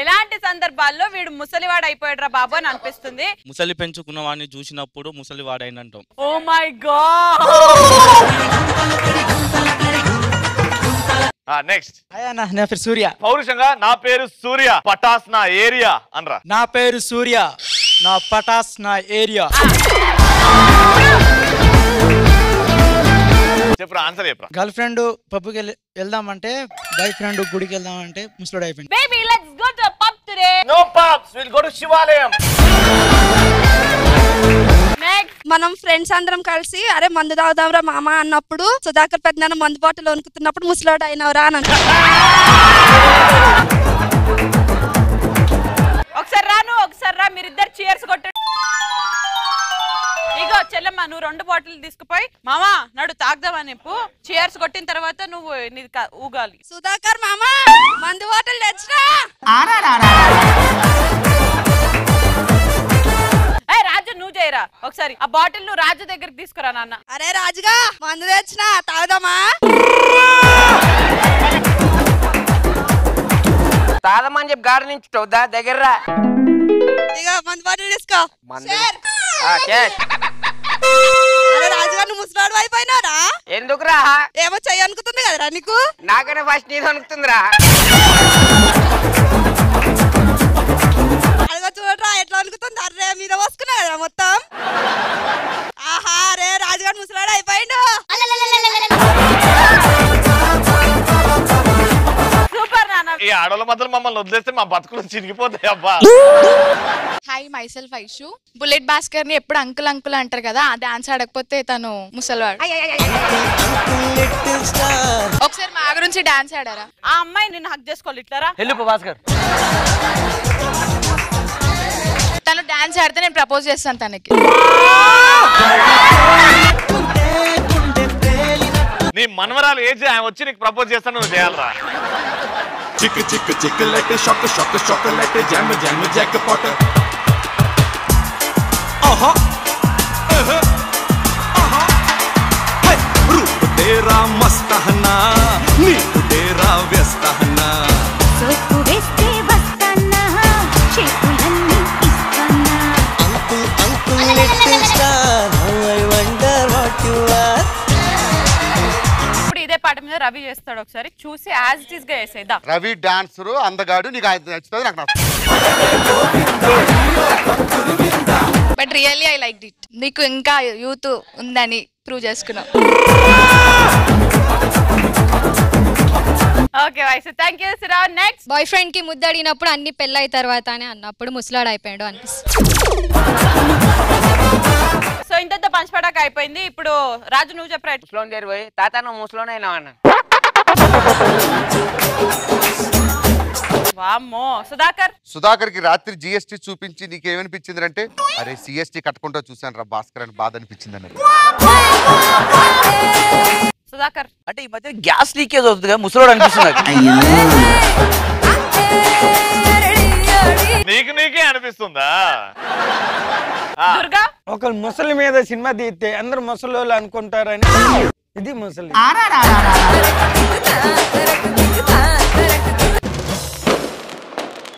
ఎలాంటి సందర్భాల్లో వీడు ముసలివాడు అయిపోయాడు రా బాబు అని అనిపిస్తుంది ముసలి పెంచుకున్న వాడిని చూసినప్పుడు ముసలి వాడైనంటాం ఓ మై గాడ్ నెక్స్ట్ అయ్యా నా పేరు సూర్య పౌరుషంగా నా పేరు సూర్య పటాస్ నా ఏరియా అనరా నా పేరు సూర్య నా పటాస్ నా ఏరియా చెప్పురా ఆన్సర్ చెప్పురా గర్ల్ ఫ్రెండ్ పబ్కి వెళ్ళి వెళ్దామంటే బాయ్ ఫ్రెండ్ గుడికి వెళ్దామంటే ముసలుడు అయిపోయింది baby let's go to pub today no pops will go to Shivalayam next మనం ఫ్రెండ్స్ అందరం కలిసి అరే మందు తాగుదాంరా మామ అన్నప్పుడు సుధాకర్ పెద్దనాన్న మందు బాటిల్ వణుకుతున్నప్పుడు ముసలోడు అయినవరా అని అంటాడు. ఒకసారి రాను ఒకసారి రా మీరిద్దరు చీర్స్ కొట్టు ఇగో చెల్లమ్మ నువ్వు రెండు బాటిల్ తీసుకుపోయి మామా నడు తాగుదామని చెప్పు చీర్స్ కొట్టిన తర్వాత నువ్వు నీది కా- ఊగాలి సుధాకర్ మామ మందు బాటిల్ తెచ్చినా ఏ రాజు నువ్వు చేయరా ఒకసారి ఆ బాటిల్ నువ్వు రాజు దగ్గరికి తీసుకురా నాన్న అరే రాజుగా మందు తెచ్చినా తాగుదామా తాదమని చెప్పి గాడి నుంచి దా దగ్గర రా. ఇక మందు బాటిల్ తీసుకో మందు. షేర్. ఆ, చేస్. అరే రాజుగా నువ్వు ముసలాడు అయిపోయినారా ఎందుకురా ఏమో చెయ్యి అనుకుతుంది కదరా నీకు నాకనే ఫస్ట్ నీది అనుకుతుందిరా అడగ చూడరా ఎట్లా అనుకుతుంది అర్రే మీద పోసుకున్నా కదరా మొత్తం ఆహా రే రాజుగారు ముసలాడు అయిపోయిండు సూపర్ నాన్న ఈ ఆడవాళ్ళ మధ్యలో మమ్మల్ని వదిలేస్తే మా బతుకులు చినిగిపోతాయి అబ్బా hi my self Aishu bullet Bhaskar ని ఎప్పుడు అంకుల్ అంకుల్ అంటారు కదా ఆ డాన్స్ ఆడకపోతే తను ముసలివాడు ఒకసారి మా గురించి డాన్స్ ఆడారా ఆ అమ్మాయి నిన్ను హక్ చేసుకోవాలి ఇట్లారా వెళ్ళిపో భాస్కర్ తను డాన్స్ ఆడితే నేను ప్రపోజ్ చేస్తాను తనకి నీ మనవరాలు ఏజ్ ఆయన వచ్చి నీకు ప్రపోజ్ చేస్తాను నువ్వు చేయాలరా chick chick chiclet shock shock chocolate jam jam jackpot ఆహా ఆహా, ఆహా. హై, రూప్ తేరా మస్త్ హనా నీకు తేరా వ్యస్త హనా సోకు వేస్తే వస్తానా చేతులన్నీ ఇస్తానా ఇప్పుడు ఇదే పాట మీద రవి చేస్తాడు ఒకసారి చూసి యాజ్ ఇట్ ఈస్ గా వేసేద్దాం రవి డాన్సర్ అందగాడు నీకు ఆయన నచ్చుతుంది నాకు నచ్చుతుంది but really I like it నీకు ఇంకా యూత్ ఉందని ప్రూవ్ చేసుకున్నావు ఓకే వైస్ థ్యాంక్ యూ సిరా నెక్స్ట్ బాయ్ ఫ్రెండ్ కి ముద్దు అడిగినప్పుడు అన్ని పెళ్ళై తర్వాత అని అన్నప్పుడు ముసలాడు అయిపోయాడు అనిపిస్తుంది సో ఇంతతో పంచపడాక అయిపోయింది ఇప్పుడు రాజు నువ్వు చెప్పరా ముసలోని దగ్గర పోయి తాత నువ్వు ముసలోనే అయినావు అన్న వామ్మో సుధాకర్ సుధాకర్ కి రాత్రి జిఎస్టీ చూపించి నీకేమనిపించింది అంటే అరే సిఎస్టీ కట్టకుండా చూశాను రా భాస్కర్ అని బాధ అనిపించింది అన్నది సుధాకర్ అంటే ఈ మధ్య గ్యాస్ లీకేజ్ అవుతుంది ముసలోడు అనిపిస్తుంది నీకు నీకే అనిపిస్తుందా దుర్గా ఒకరు ముసలి మీద సినిమా తీస్తే అందరు ముసలి వాళ్ళు అనుకుంటారని ఇది ముసలి ఆరా